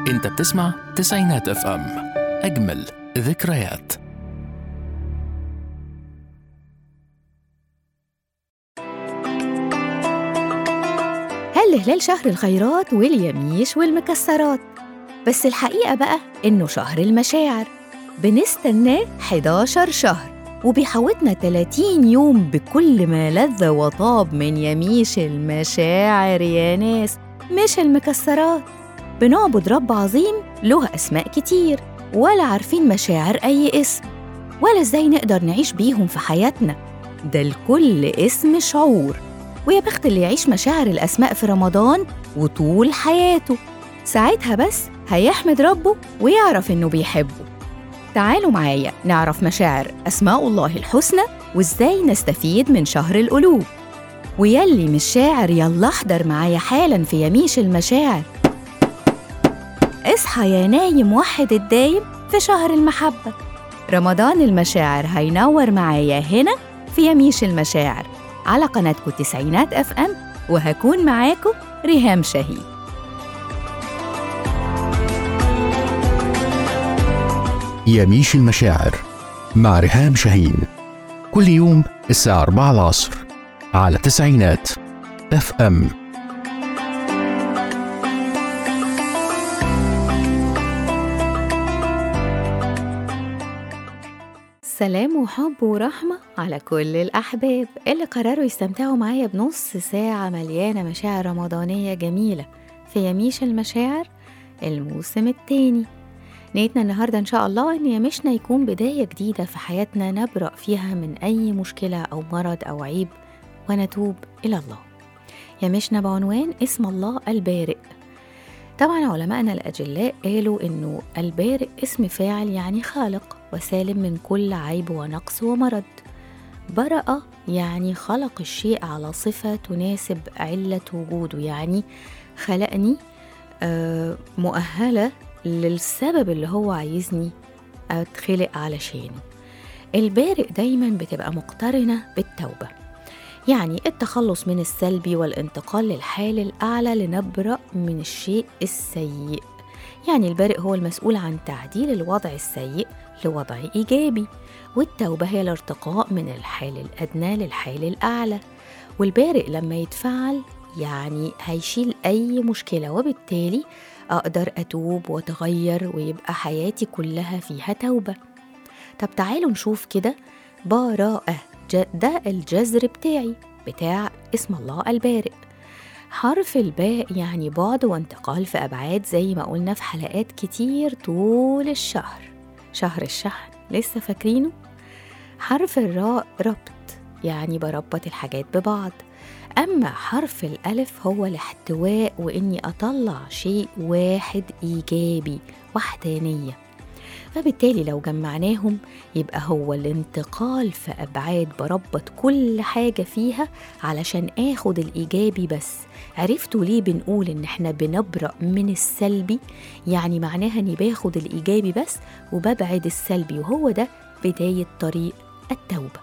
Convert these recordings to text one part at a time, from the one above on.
انت بتسمع تسعينات اف ام اجمل ذكريات هل هلال شهر الخيرات واليميش والمكسرات بس الحقيقة بقى إنه شهر المشاعر بنستناه 11 شهر وبيحوطنا 30 يوم بكل ما لذ وطاب من يميش المشاعر يا ناس مش المكسرات بنعبد رب عظيم له أسماء كتير ولا عارفين مشاعر أي اسم ولا إزاي نقدر نعيش بيهم في حياتنا ده لكل اسم شعور ويا بخت اللي يعيش مشاعر الأسماء في رمضان وطول حياته ساعتها بس هيحمد ربه ويعرف إنه بيحبه تعالوا معايا نعرف مشاعر أسماء الله الحسنى وإزاي نستفيد من شهر القلوب ويلي مش شاعر يلا احضر معايا حالا في يميش المشاعر اصحى يا نايم وحد الدايم في شهر المحبة رمضان المشاعر هينور معايا هنا في يميش المشاعر على قناتكم تسعينات اف ام وهكون معاكم ريهام شهيد يميش المشاعر مع ريهام شاهين كل يوم الساعة 4 العصر على تسعينات اف ام سلام وحب ورحمة على كل الأحباب اللي قرروا يستمتعوا معايا بنص ساعة مليانة مشاعر رمضانية جميلة في يميش المشاعر الموسم التاني نيتنا النهاردة إن شاء الله إن يمشنا يكون بداية جديدة في حياتنا نبرأ فيها من أي مشكلة أو مرض أو عيب ونتوب إلى الله يمشنا بعنوان اسم الله البارئ طبعا علماءنا الأجلاء قالوا إنه البارئ اسم فاعل يعني خالق وسالم من كل عيب ونقص ومرض برأ يعني خلق الشيء على صفة تناسب علة وجوده يعني خلقني آه، مؤهلة للسبب اللي هو عايزني أتخلق علشانه البارئ دايما بتبقى مقترنة بالتوبة يعني التخلص من السلبي والانتقال للحال الأعلى لنبرأ من الشيء السيء يعني البارئ هو المسؤول عن تعديل الوضع السيء لوضع إيجابي والتوبة هي الارتقاء من الحال الأدنى للحال الأعلى والبارئ لما يتفعل يعني هيشيل أي مشكلة وبالتالي أقدر أتوب وأتغير ويبقى حياتي كلها فيها توبة طب تعالوا نشوف كده براءة ج- ده الجذر بتاعي بتاع اسم الله البارئ حرف الباء يعني بعد وانتقال في أبعاد زي ما قلنا في حلقات كتير طول الشهر شهر الشحن لسه فاكرينه؟ حرف الراء ربط يعني بربط الحاجات ببعض أما حرف الألف هو الاحتواء وإني أطلع شيء واحد إيجابي وحدانية فبالتالي لو جمعناهم يبقى هو الانتقال في أبعاد بربط كل حاجة فيها علشان آخد الإيجابي بس عرفتوا ليه بنقول إن إحنا بنبرأ من السلبي يعني معناها إني باخد الإيجابي بس وببعد السلبي وهو ده بداية طريق التوبة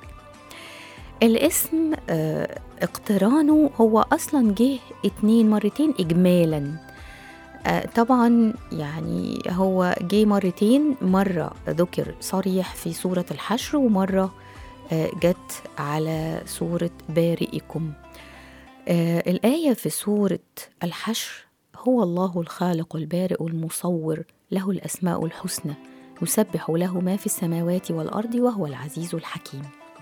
الاسم آه، اقترانه هو أصلا جه اتنين مرتين إجمالا آه، طبعا يعني هو جه مرتين مرة ذكر صريح في سورة الحشر ومرة آه، جت على سورة بارئكم آه، الآية في سورة الحشر هو الله الخالق البارئ المصور له الأسماء الحسنى يسبح له ما في السماوات والأرض وهو العزيز الحكيم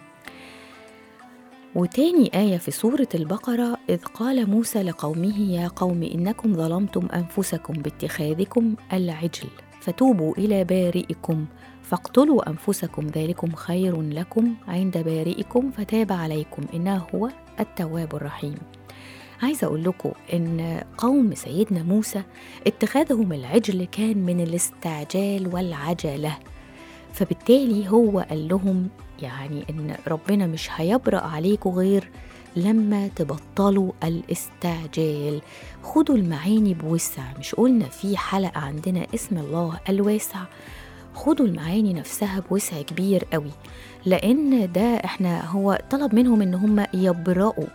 وتاني آية في سورة البقرة إذ قال موسى لقومه يا قوم إنكم ظلمتم أنفسكم باتخاذكم العجل فتوبوا إلى بارئكم فاقتلوا أنفسكم ذلكم خير لكم عند بارئكم فتاب عليكم إنه هو التواب الرحيم عايزة أقول لكم إن قوم سيدنا موسى اتخاذهم العجل كان من الاستعجال والعجلة فبالتالي هو قال لهم يعني إن ربنا مش هيبرأ عليكم غير لما تبطلوا الاستعجال خدوا المعاني بوسع مش قلنا في حلقة عندنا اسم الله الواسع خدوا المعاني نفسها بوسع كبير قوي لأن ده احنا هو طلب منهم إن هم يبرأوا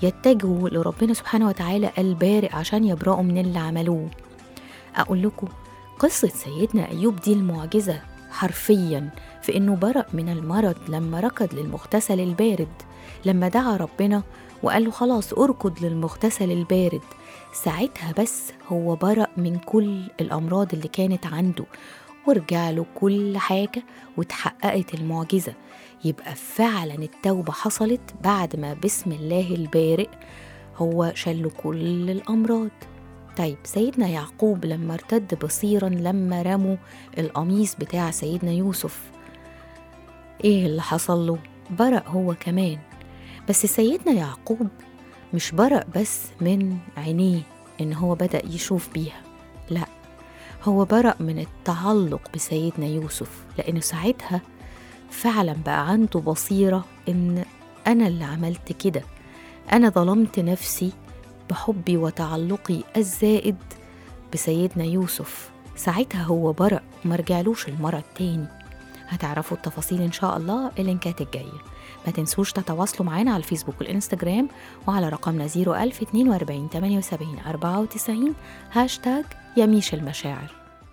يتجهوا لربنا سبحانه وتعالى البارئ عشان يبرأوا من اللي عملوه أقول لكم قصة سيدنا أيوب دي المعجزة حرفيا في إنه برأ من المرض لما ركض للمغتسل البارد لما دعا ربنا وقال له خلاص اركض للمغتسل البارد ساعتها بس هو برأ من كل الأمراض اللي كانت عنده ورجع له كل حاجة وتحققت المعجزة يبقى فعلا التوبة حصلت بعد ما بسم الله البارئ هو شال كل الأمراض طيب سيدنا يعقوب لما ارتد بصيرا لما رموا القميص بتاع سيدنا يوسف ايه اللي حصل له برأ هو كمان بس سيدنا يعقوب مش برأ بس من عينيه ان هو بدأ يشوف بيها لا هو برأ من التعلق بسيدنا يوسف لأنه ساعتها فعلا بقى عنده بصيرة إن أنا اللي عملت كده أنا ظلمت نفسي بحبي وتعلقي الزائد بسيدنا يوسف ساعتها هو برأ ومرجعلوش المرة التاني هتعرفوا التفاصيل إن شاء الله اللينكات الجاية ما تنسوش تتواصلوا معانا على الفيسبوك والإنستجرام وعلى رقمنا 01042 78 94 هاشتاج يميش المشاعر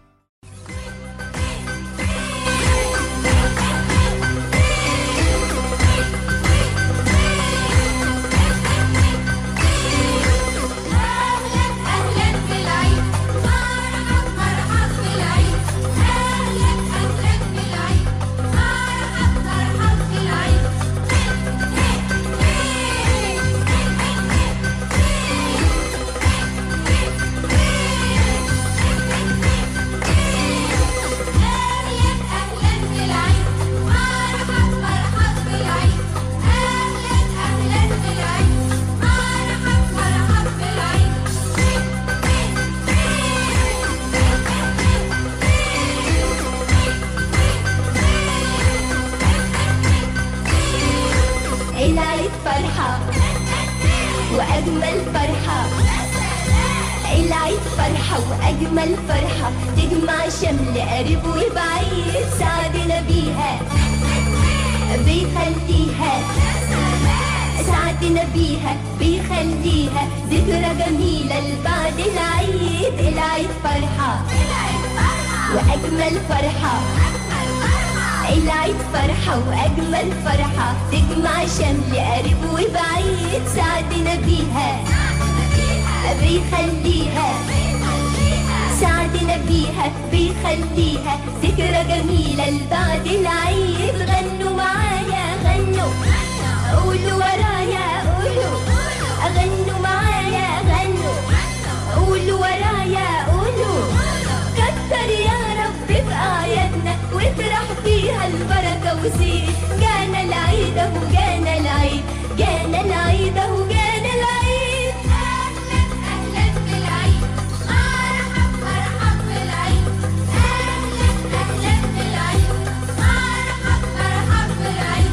أهلا في العيد مرحب مرحب في العيد أهلا أهلا في العيد مرحب مرحب في العيد أهلا أهلا في العيد مرحب مرحب في العيد أهلا أهلا في العيد مرحب مرحب في العيد العيد فرحة وأجمل فرحة العيد فرحة وأجمل فرحة تجمع شمل قريب وبعيد سعدنا بيها بيخليها سعدنا بيها بيخليها ذكرى جميلة لبعد العيد العيد فرحة وأجمل فرحة العيد فرحة وأجمل فرحة تجمع شمل قريب وبعيد سعدنا بيها بيخليها سعدنا بيها بيخليها ذكرى جميلة لبعد العيد غنوا معايا غنوا قولوا ورايا قولوا غنوا معايا غنوا قولوا ورايا قولوا كتر يا رب في أعيادنا واطرح فيها البركة وزيد جانا العيد أهو جانا العيد جانا العيد أهو جانا العيد أهلا أهلا بالعيد مرحب مرحب بالعيد أهلا أهلا بالعيد مرحب مرحب بالعيد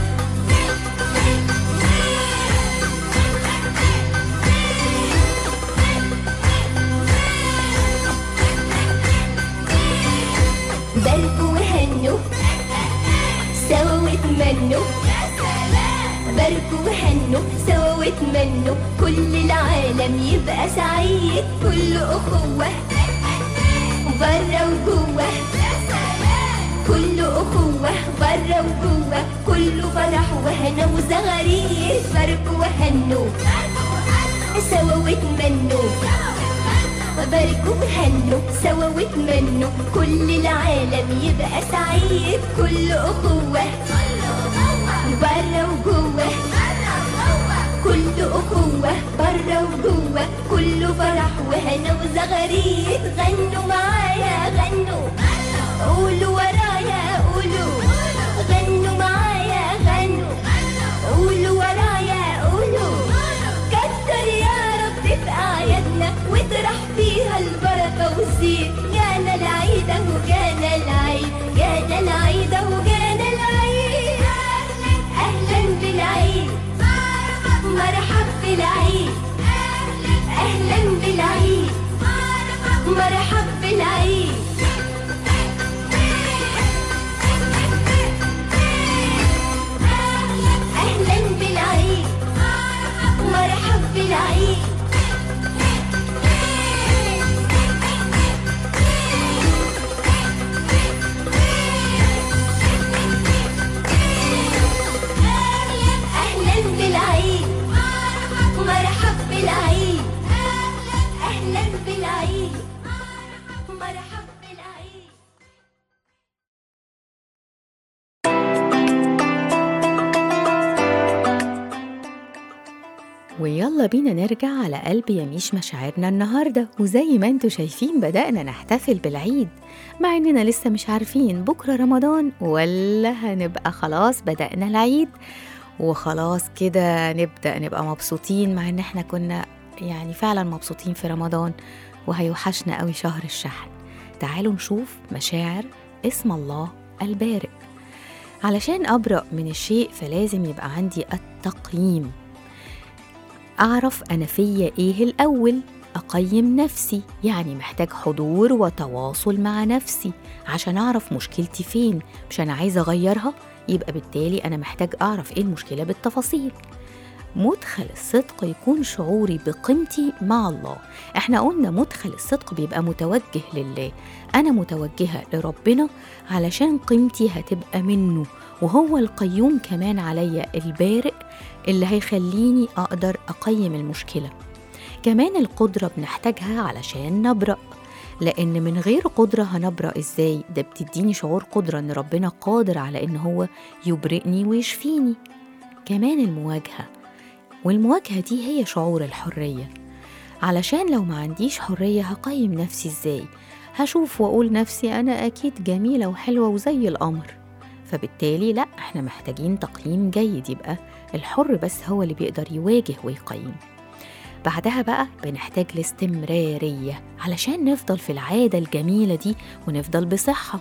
باركوا وهنوا سوا واتمنوا باركوا وهنوا سوا واتمنوا كل العالم يبقى سعيد كل أخوة برا وجوه كل أخوة برا وجوه كله فرح وهنا وزغاريد باركوا وهنوا سوا واتمنوا باركوا وهنوا سوا واتمنوا كل العالم يبقى سعيد كل أخوة برا وجوه كل أخوة برا وجوه كله فرح وهنا وزغاريد غنوا معايا غنوا قولوا ورايا قولوا غنوا معايا غنوا قولوا ورايا قولوا كتر يا رب في أعيادنا واطرح فيها البركة والزين جانا العيد أهو جانا العيد جانا العيد أهو جانا العيد أهلا بالعيد مرحب بالعيد أهلا بالعيد مرحب بالعيد أهلا بالعيد مرحب بالعيد بالعيد مرحب بالعيد ويلا بينا نرجع على قلب يميش مشاعرنا النهاردة وزي ما انتوا شايفين بدأنا نحتفل بالعيد مع اننا لسه مش عارفين بكرة رمضان ولا هنبقى خلاص بدأنا العيد وخلاص كده نبدأ نبقى مبسوطين مع ان احنا كنا يعني فعلا مبسوطين في رمضان وهيوحشنا قوي شهر الشحن تعالوا نشوف مشاعر اسم الله البارئ علشان أبرأ من الشيء فلازم يبقى عندي التقييم أعرف أنا فيا إيه الأول أقيم نفسي يعني محتاج حضور وتواصل مع نفسي عشان أعرف مشكلتي فين مش أنا عايزة أغيرها يبقى بالتالي أنا محتاج أعرف إيه المشكلة بالتفاصيل مدخل الصدق يكون شعوري بقيمتي مع الله احنا قلنا مدخل الصدق بيبقى متوجه لله انا متوجهه لربنا علشان قيمتي هتبقى منه وهو القيوم كمان عليا البارئ اللي هيخليني اقدر اقيم المشكله كمان القدره بنحتاجها علشان نبرأ لأن من غير قدرة هنبرأ إزاي؟ ده بتديني شعور قدرة إن ربنا قادر على إن هو يبرئني ويشفيني كمان المواجهة والمواجهة دي هي شعور الحرية علشان لو ما عنديش حرية هقيم نفسي إزاي؟ هشوف وأقول نفسي أنا أكيد جميلة وحلوة وزي القمر فبالتالي لا احنا محتاجين تقييم جيد يبقى الحر بس هو اللي بيقدر يواجه ويقيم بعدها بقى بنحتاج الاستمرارية علشان نفضل في العادة الجميلة دي ونفضل بصحة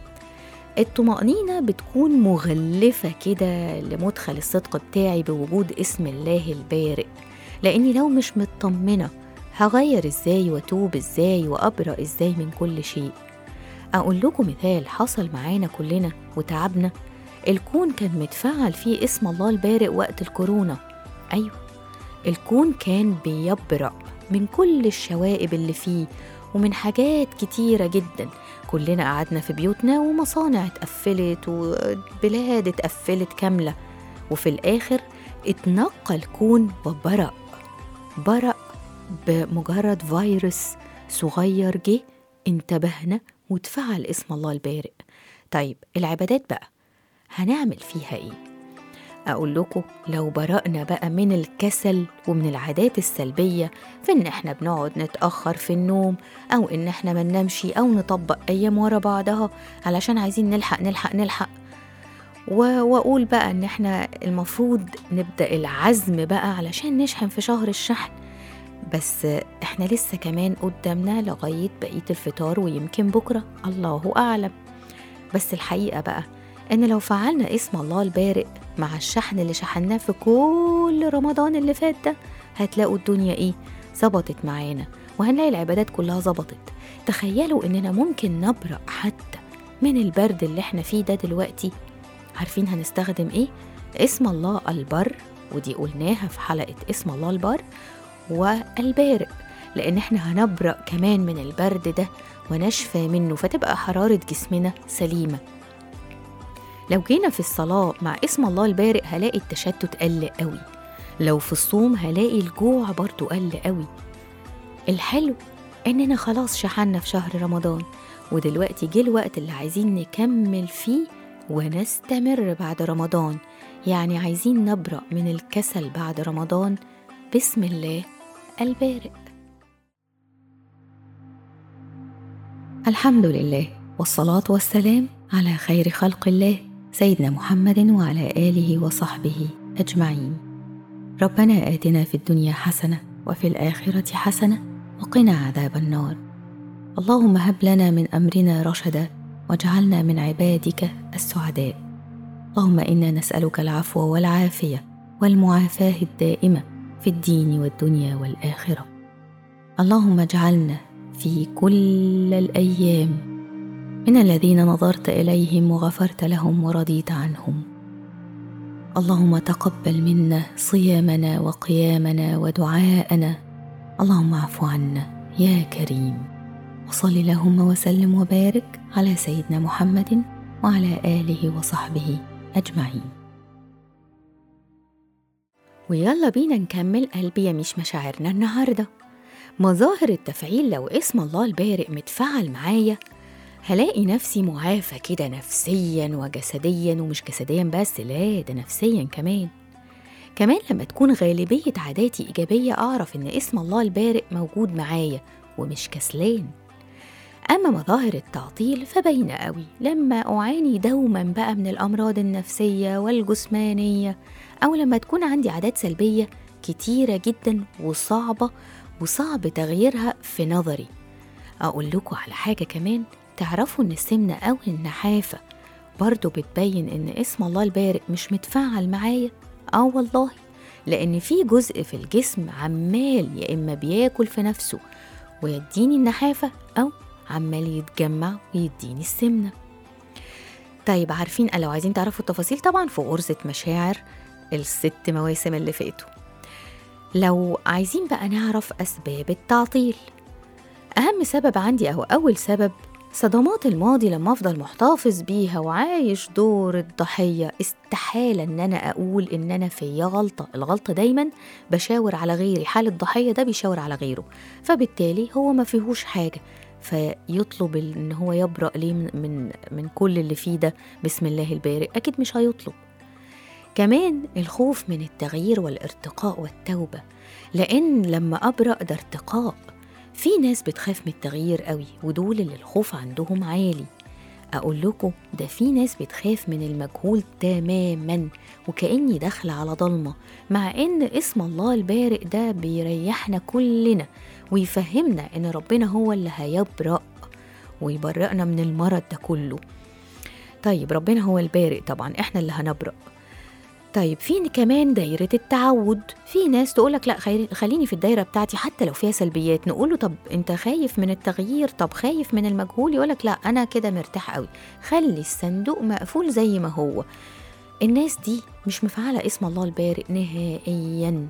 الطمأنينة بتكون مغلفة كده لمدخل الصدق بتاعي بوجود اسم الله البارئ لأني لو مش مطمنة هغير ازاي واتوب ازاي وأبرأ ازاي من كل شيء أقول لكم مثال حصل معانا كلنا وتعبنا الكون كان متفعل فيه اسم الله البارئ وقت الكورونا أيوه الكون كان بيبرأ من كل الشوائب اللي فيه ومن حاجات كتيرة جدا كلنا قعدنا في بيوتنا ومصانع اتقفلت وبلاد اتقفلت كاملة وفي الآخر اتنقى الكون وبرأ برأ بمجرد فيروس صغير جه انتبهنا واتفعل اسم الله البارئ طيب العبادات بقى هنعمل فيها ايه أقول لكم لو برأنا بقى من الكسل ومن العادات السلبية في إن إحنا بنقعد نتأخر في النوم أو إن إحنا ما ننامش أو نطبق أيام ورا بعضها علشان عايزين نلحق نلحق نلحق و- وأقول بقى إن إحنا المفروض نبدأ العزم بقى علشان نشحن في شهر الشحن بس إحنا لسه كمان قدامنا لغاية بقية الفطار ويمكن بكرة الله أعلم بس الحقيقة بقى إن لو فعلنا اسم الله البارئ مع الشحن اللي شحناه في كل رمضان اللي فات ده هتلاقوا الدنيا إيه ظبطت معانا وهنلاقي العبادات كلها ظبطت تخيلوا إننا ممكن نبرأ حتى من البرد اللي احنا فيه ده دلوقتي عارفين هنستخدم إيه؟ اسم الله البر ودي قلناها في حلقة اسم الله البر والبارئ لأن احنا هنبرأ كمان من البرد ده ونشفى منه فتبقى حرارة جسمنا سليمة لو جينا في الصلاة مع اسم الله البارئ هلاقي التشتت قل قوي لو في الصوم هلاقي الجوع برضو قل قوي الحلو إننا خلاص شحنا في شهر رمضان ودلوقتي جه الوقت اللي عايزين نكمل فيه ونستمر بعد رمضان يعني عايزين نبرأ من الكسل بعد رمضان بسم الله البارئ الحمد لله والصلاة والسلام على خير خلق الله سيدنا محمد وعلى آله وصحبه أجمعين ربنا آتنا في الدنيا حسنة وفي الآخرة حسنة وقنا عذاب النار اللهم هب لنا من أمرنا رشدا واجعلنا من عبادك السعداء اللهم إنا نسألك العفو والعافية والمعافاة الدائمة في الدين والدنيا والآخرة اللهم اجعلنا في كل الأيام من الذين نظرت إليهم وغفرت لهم ورضيت عنهم اللهم تقبل منا صيامنا وقيامنا ودعاءنا اللهم اعف عنا يا كريم وصل اللهم وسلم وبارك على سيدنا محمد وعلى آله وصحبه أجمعين ويلا بينا نكمل قلبي يميش مشاعرنا النهاردة مظاهر التفعيل لو اسم الله البارئ متفعل معايا هلاقي نفسي معافى كده نفسيا وجسديا ومش جسديا بس لا ده نفسيا كمان كمان لما تكون غالبية عاداتي إيجابية أعرف إن اسم الله البارئ موجود معايا ومش كسلان أما مظاهر التعطيل فباينة قوي لما أعاني دوما بقى من الأمراض النفسية والجسمانية أو لما تكون عندي عادات سلبية كتيرة جدا وصعبة وصعب تغييرها في نظري أقول لكم على حاجة كمان تعرفوا إن السمنة أو النحافة برضو بتبين إن اسم الله البارئ مش متفعل معايا آه والله لأن في جزء في الجسم عمال يا إما بياكل في نفسه ويديني النحافة أو عمال يتجمع ويديني السمنة طيب عارفين لو عايزين تعرفوا التفاصيل طبعا في غرزة مشاعر الست مواسم اللي فاتوا لو عايزين بقى نعرف أسباب التعطيل أهم سبب عندي أو أول سبب صدمات الماضي لما أفضل محتفظ بيها وعايش دور الضحية استحالة إن أنا أقول إن أنا فيا غلطة الغلطة دايما بشاور على غيري حال الضحية ده بيشاور على غيره فبالتالي هو ما فيهوش حاجة فيطلب ال- إن هو يبرأ ليه من, من, من كل اللي فيه ده بسم الله البارئ أكيد مش هيطلب كمان الخوف من التغيير والارتقاء والتوبة لأن لما أبرأ ده ارتقاء في ناس بتخاف من التغيير قوي ودول اللي الخوف عندهم عالي أقول لكم ده في ناس بتخاف من المجهول تماما وكأني داخلة على ضلمة مع إن اسم الله البارئ ده بيريحنا كلنا ويفهمنا إن ربنا هو اللي هيبرأ ويبرئنا من المرض ده كله طيب ربنا هو البارئ طبعا احنا اللي هنبرأ طيب في كمان دايرة التعود في ناس تقولك لا خير- خليني في الدايرة بتاعتي حتى لو فيها سلبيات نقوله طب انت خايف من التغيير طب خايف من المجهول يقولك لا انا كده مرتاح قوي خلي الصندوق مقفول زي ما هو الناس دي مش مفعلة اسم الله البارئ نهائيا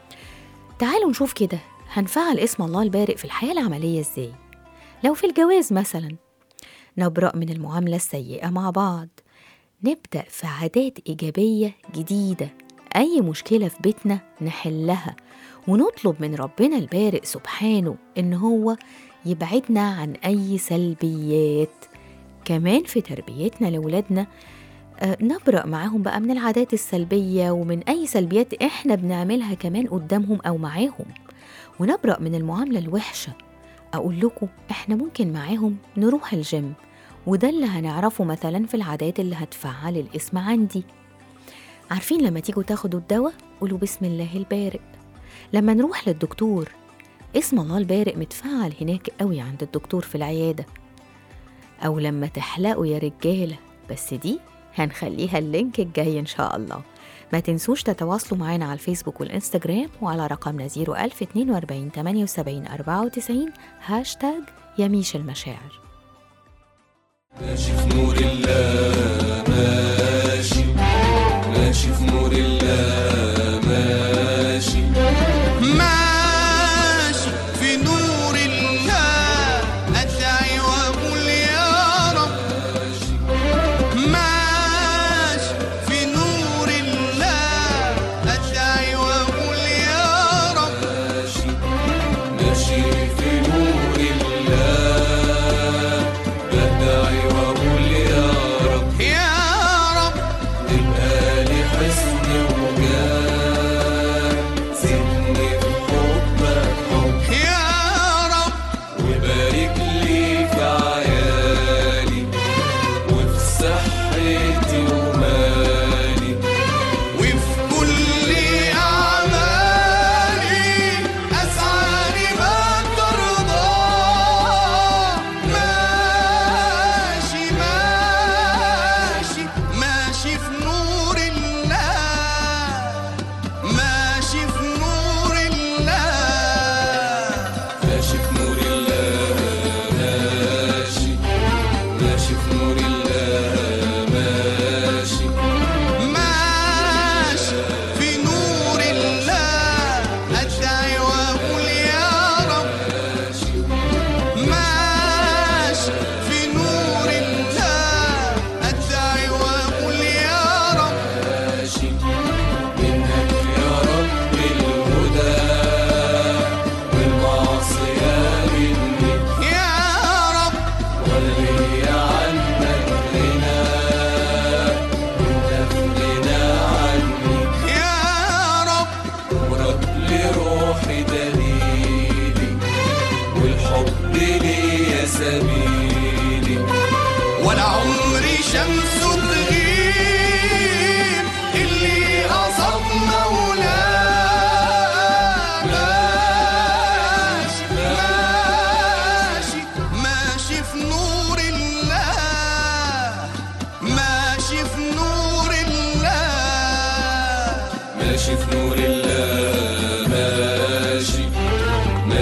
تعالوا نشوف كده هنفعل اسم الله البارئ في الحياة العملية ازاي لو في الجواز مثلا نبرأ من المعاملة السيئة مع بعض نبدأ في عادات إيجابية جديدة أي مشكلة في بيتنا نحلها ونطلب من ربنا البارئ سبحانه إن هو يبعدنا عن أي سلبيات كمان في تربيتنا لأولادنا آه، نبرأ معاهم بقى من العادات السلبية ومن أي سلبيات إحنا بنعملها كمان قدامهم أو معاهم ونبرأ من المعاملة الوحشة أقول لكم إحنا ممكن معاهم نروح الجيم وده اللي هنعرفه مثلا في العادات اللي هتفعل الاسم عندي عارفين لما تيجوا تاخدوا الدواء قولوا بسم الله البارئ لما نروح للدكتور اسم الله البارئ متفعل هناك قوي عند الدكتور في العيادة أو لما تحلقوا يا رجالة بس دي هنخليها اللينك الجاي إن شاء الله ما تنسوش تتواصلوا معانا على الفيسبوك والإنستجرام وعلى رقمنا 01042 78 94 هاشتاج يميش المشاعر ماشي في نور الله ماشي ماشي في نور الله ماشي ماشي في نور الله أدعي وأقول يا رب ماشي في نور الله أدعي وأقول يا رب ماشي في نور الله بدعي واقول يا رب يا رب تبقى لي حسن وجاه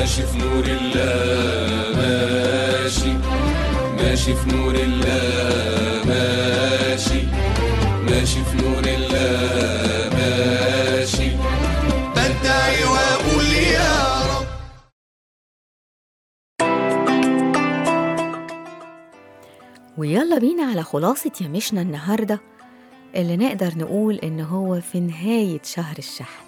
ماشي في نور الله ماشي ماشي في نور الله ماشي ماشي في نور الله ماشي بدعي واقول يا رب ويلا بينا على خلاصة يمشنا النهاردة اللي نقدر نقول إن هو في نهاية شهر الشحن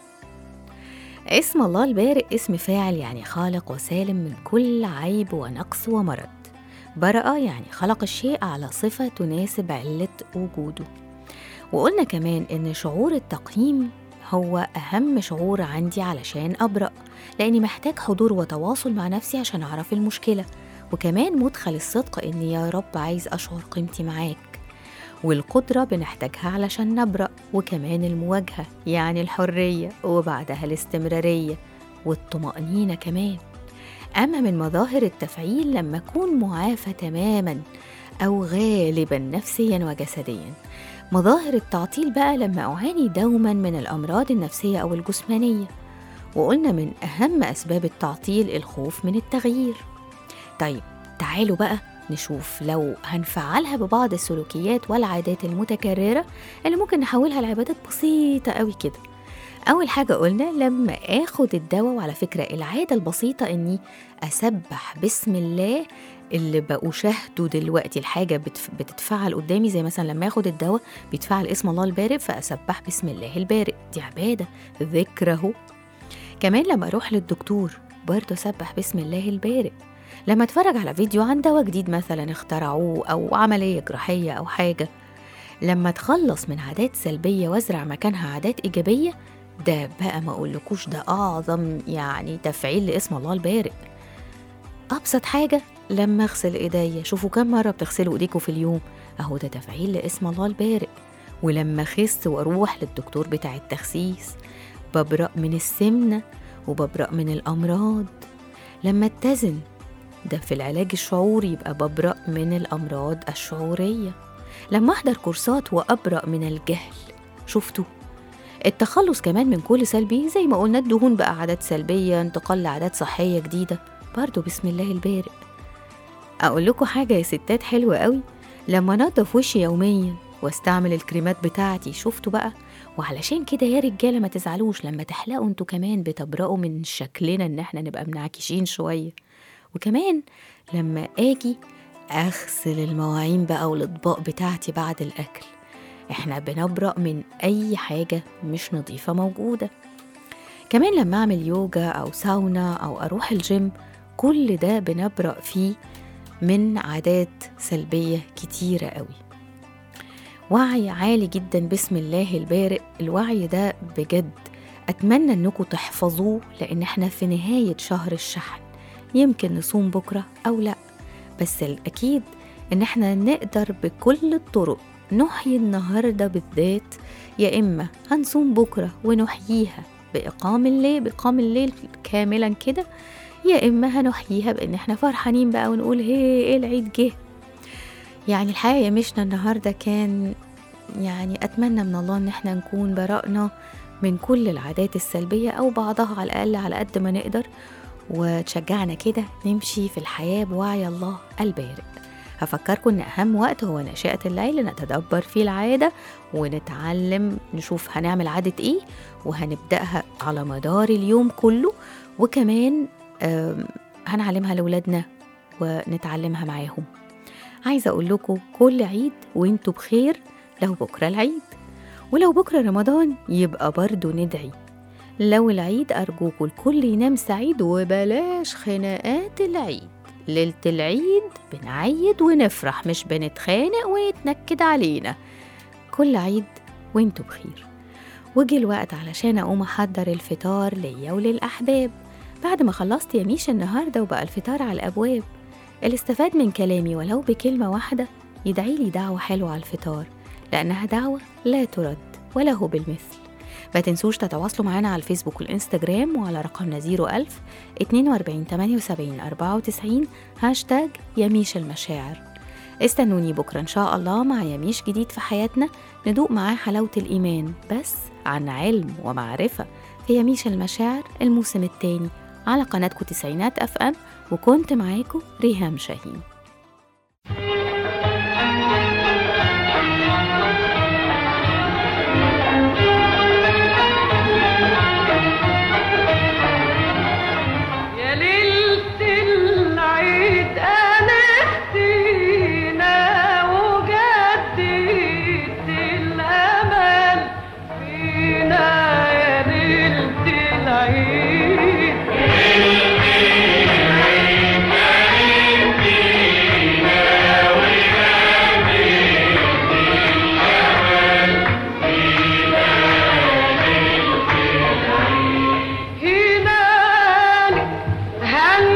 اسم الله البارئ اسم فاعل يعني خالق وسالم من كل عيب ونقص ومرض برأ يعني خلق الشيء على صفة تناسب علة وجوده وقلنا كمان إن شعور التقييم هو أهم شعور عندي علشان أبرأ لأني محتاج حضور وتواصل مع نفسي عشان أعرف المشكلة وكمان مدخل الصدق إن يا رب عايز أشعر قيمتي معاك والقدرة بنحتاجها علشان نبرأ وكمان المواجهة يعني الحرية وبعدها الاستمرارية والطمأنينة كمان أما من مظاهر التفعيل لما أكون معافى تماما أو غالبا نفسيا وجسديا مظاهر التعطيل بقى لما أعاني دوما من الأمراض النفسية أو الجسمانية وقلنا من أهم أسباب التعطيل الخوف من التغيير طيب تعالوا بقى نشوف لو هنفعلها ببعض السلوكيات والعادات المتكررة اللي ممكن نحولها لعبادات بسيطة قوي كده أول حاجة قلنا لما آخد الدواء وعلى فكرة العادة البسيطة إني أسبح بسم الله اللي بأشاهده دلوقتي الحاجة بتف- بتتفعل قدامي زي مثلا لما آخد الدواء بيتفعل اسم الله البارئ فأسبح بسم الله البارئ دي عبادة ذكره كمان لما أروح للدكتور برضه أسبح بسم الله البارئ لما اتفرج على فيديو عن دواء جديد مثلا اخترعوه أو عملية جراحية أو حاجة لما اتخلص من عادات سلبية وازرع مكانها عادات إيجابية ده بقى ما أقولكوش ده أعظم يعني تفعيل لاسم الله البارئ أبسط حاجة لما أغسل إيديا شوفوا كم مرة بتغسلوا إيديكوا في اليوم أهو ده تفعيل لاسم الله البارئ ولما أخس وأروح للدكتور بتاع التخسيس ببرأ من السمنة وببرأ من الأمراض لما اتزن ده في العلاج الشعوري يبقى ببرأ من الأمراض الشعورية لما أحضر كورسات وأبرأ من الجهل شفتوا التخلص كمان من كل سلبي زي ما قلنا الدهون بقى عادات سلبية انتقال لعادات صحية جديدة برضو بسم الله البارئ أقول لكم حاجة يا ستات حلوة قوي لما أنضف وشي يوميا واستعمل الكريمات بتاعتي شفتوا بقى وعلشان كده يا رجالة ما تزعلوش لما تحلقوا انتوا كمان بتبرأوا من شكلنا ان احنا نبقى منعكشين شوية وكمان لما اجي اغسل المواعين بقى والاطباق بتاعتي بعد الاكل احنا بنبرأ من اي حاجة مش نظيفة موجودة كمان لما اعمل يوجا او ساونا او اروح الجيم كل ده بنبرأ فيه من عادات سلبية كتيرة قوي وعي عالي جدا بسم الله البارئ الوعي ده بجد أتمنى أنكم تحفظوه لأن احنا في نهاية شهر الشحن يمكن نصوم بكرة أو لأ بس الأكيد إن احنا نقدر بكل الطرق نحيي النهاردة بالذات يا إما هنصوم بكرة ونحييها بإقام الليل بإقام الليل كاملا كده يا إما هنحييها بإن احنا فرحانين بقى ونقول هي إيه العيد جه يعني الحقيقة يا مشنا النهاردة كان يعني أتمنى من الله إن احنا نكون برأنا من كل العادات السلبية أو بعضها على الأقل على قد ما نقدر وتشجعنا كده نمشي في الحياة بوعي الله البارئ هفكركم إن أهم وقت هو ناشئة الليل نتدبر فيه العادة ونتعلم نشوف هنعمل عادة إيه وهنبدأها على مدار اليوم كله وكمان آم، هنعلمها لأولادنا ونتعلمها معاهم عايزة أقول لكم كل عيد وانتوا بخير لو بكرة العيد ولو بكرة رمضان يبقى برضو ندعي لو العيد أرجوكوا الكل ينام سعيد وبلاش خناقات العيد ليلة العيد بنعيد ونفرح مش بنتخانق ويتنكد علينا كل عيد وانتوا بخير وجي الوقت علشان أقوم أحضر الفطار ليا وللأحباب بعد ما خلصت يا ميشا النهاردة وبقى الفطار على الأبواب اللي استفاد من كلامي ولو بكلمة واحدة يدعي لي دعوة حلوة على الفطار لأنها دعوة لا ترد ولا هو بالمثل ما تنسوش تتواصلوا معنا على الفيسبوك والإنستجرام وعلى رقمنا 01000 42 78 94 هاشتاج يميش المشاعر استنوني بكرة إن شاء الله مع يميش جديد في حياتنا ندوق معاه حلاوة الإيمان بس عن علم ومعرفة في يميش المشاعر الموسم الثاني على قناتكم تسعينات اف ام وكنت معاكم ريهام شاهين يا ليلة العيد أنستينا وجددت الأمل فينا يا ليلة العيد هنالك